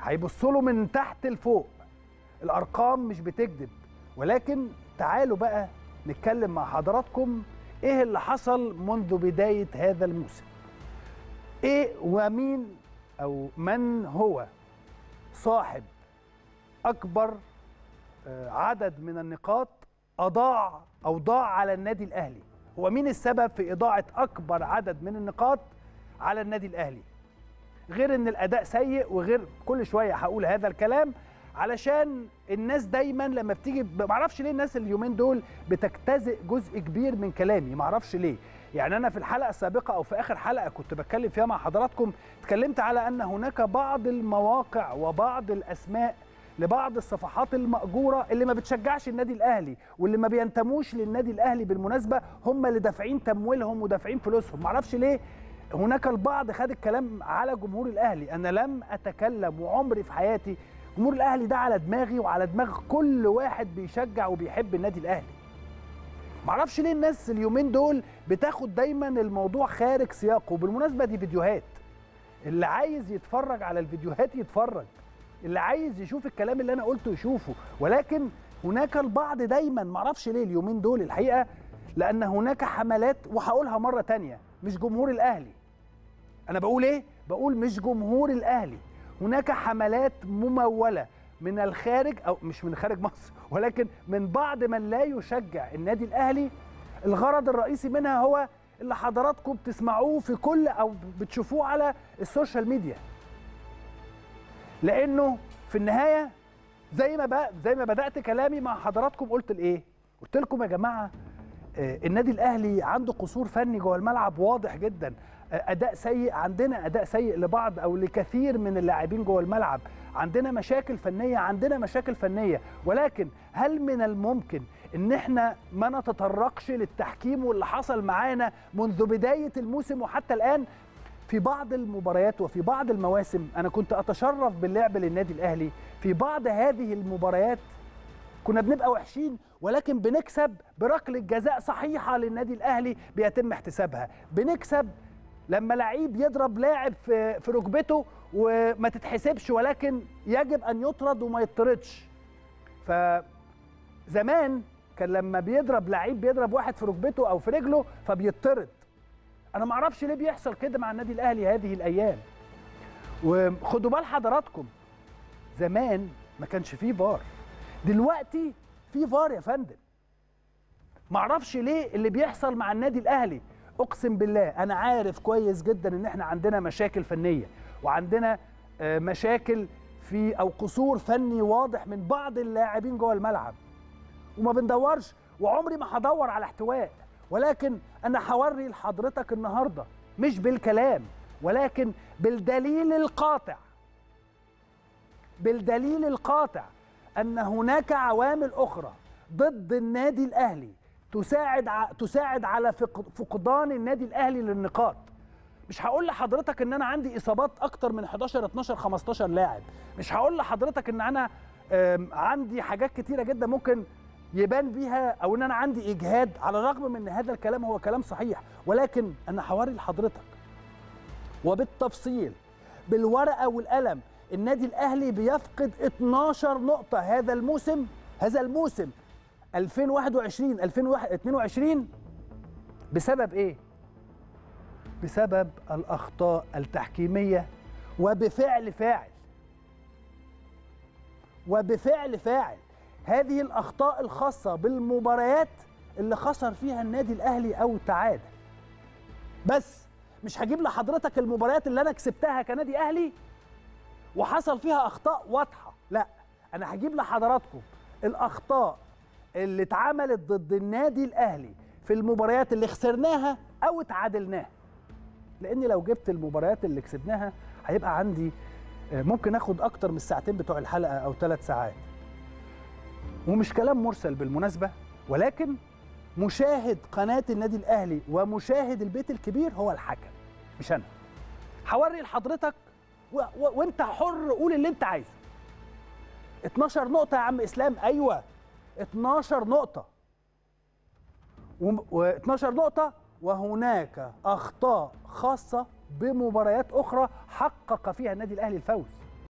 هيبصوا له من تحت لفوق الارقام مش بتكذب ولكن تعالوا بقى نتكلم مع حضراتكم ايه اللي حصل منذ بدايه هذا الموسم ايه ومين او من هو صاحب اكبر آه، عدد من النقاط اضاع او ضاع على النادي الاهلي هو مين السبب في اضاعه اكبر عدد من النقاط على النادي الاهلي غير ان الاداء سيء وغير كل شويه هقول هذا الكلام علشان الناس دايما لما بتيجي معرفش ليه الناس اليومين دول بتجتزئ جزء كبير من كلامي معرفش ليه يعني انا في الحلقه السابقه او في اخر حلقه كنت بتكلم فيها مع حضراتكم اتكلمت على ان هناك بعض المواقع وبعض الاسماء لبعض الصفحات المأجورة اللي ما بتشجعش النادي الأهلي واللي ما بينتموش للنادي الأهلي بالمناسبة هم اللي دافعين تمويلهم ودافعين فلوسهم معرفش ليه هناك البعض خد الكلام على جمهور الأهلي أنا لم أتكلم وعمري في حياتي جمهور الأهلي ده على دماغي وعلى دماغ كل واحد بيشجع وبيحب النادي الأهلي معرفش ليه الناس اليومين دول بتاخد دايما الموضوع خارج سياقه وبالمناسبة دي فيديوهات اللي عايز يتفرج على الفيديوهات يتفرج اللي عايز يشوف الكلام اللي انا قلته يشوفه ولكن هناك البعض دايما معرفش ليه اليومين دول الحقيقه لان هناك حملات وهقولها مره تانية مش جمهور الاهلي انا بقول ايه بقول مش جمهور الاهلي هناك حملات مموله من الخارج او مش من خارج مصر ولكن من بعض من لا يشجع النادي الاهلي الغرض الرئيسي منها هو اللي حضراتكم بتسمعوه في كل او بتشوفوه على السوشيال ميديا لانه في النهايه زي ما بقى زي ما بدات كلامي مع حضراتكم قلت الايه قلت لكم يا جماعه آه، النادي الاهلي عنده قصور فني جوه الملعب واضح جدا آه، اداء سيء عندنا اداء سيء لبعض او لكثير من اللاعبين جوه الملعب عندنا مشاكل فنيه عندنا مشاكل فنيه ولكن هل من الممكن ان احنا ما نتطرقش للتحكيم واللي حصل معانا منذ بدايه الموسم وحتى الان في بعض المباريات وفي بعض المواسم انا كنت اتشرف باللعب للنادي الاهلي في بعض هذه المباريات كنا بنبقى وحشين ولكن بنكسب بركله جزاء صحيحه للنادي الاهلي بيتم احتسابها بنكسب لما لعيب يضرب لاعب في في ركبته وما تتحسبش ولكن يجب ان يطرد وما يطردش فزمان كان لما بيضرب لعيب بيضرب واحد في ركبته او في رجله فبيطرد انا ما اعرفش ليه بيحصل كده مع النادي الاهلي هذه الايام وخدوا بال حضراتكم زمان ما كانش فيه فار دلوقتي في فار يا فندم ما اعرفش ليه اللي بيحصل مع النادي الاهلي اقسم بالله انا عارف كويس جدا ان احنا عندنا مشاكل فنيه وعندنا آه، مشاكل في او قصور فني واضح من بعض اللاعبين جوه الملعب وما بندورش وعمري ما هدور على احتواء ولكن انا هوري لحضرتك النهارده مش بالكلام ولكن بالدليل القاطع بالدليل القاطع ان هناك عوامل اخرى ضد النادي الاهلي تساعد ع- تساعد على فق- فقدان النادي الاهلي للنقاط مش هقول لحضرتك ان انا عندي اصابات اكتر من 11 12 15 لاعب مش هقول لحضرتك ان انا آم، عندي حاجات كتيره جدا ممكن يبان بيها او ان انا عندي اجهاد على الرغم من ان هذا الكلام هو كلام صحيح ولكن انا هوري لحضرتك وبالتفصيل بالورقه والقلم النادي الاهلي بيفقد 12 نقطه هذا الموسم هذا الموسم 2021 2022 بسبب ايه بسبب الاخطاء التحكيميه وبفعل فاعل وبفعل فاعل هذه الاخطاء الخاصه بالمباريات اللي خسر فيها النادي الاهلي او تعادل بس مش هجيب لحضرتك المباريات اللي انا كسبتها كنادي اهلي وحصل فيها اخطاء واضحه لا انا هجيب لحضراتكم الاخطاء اللي اتعملت ضد النادي الاهلي في المباريات اللي خسرناها او اتعادلناها لان لو جبت المباريات اللي كسبناها هيبقى عندي آه، ممكن اخد اكتر من الساعتين بتوع الحلقه او ثلاث ساعات ومش كلام مرسل بالمناسبه ولكن مشاهد قناه النادي الاهلي ومشاهد البيت الكبير هو الحكم مش انا هوري لحضرتك و... و... وانت حر قول اللي انت عايزه 12 نقطه يا عم اسلام ايوه 12 نقطه و12 نقطه وهناك اخطاء خاصه بمباريات اخرى حقق فيها النادي الاهلي الفوز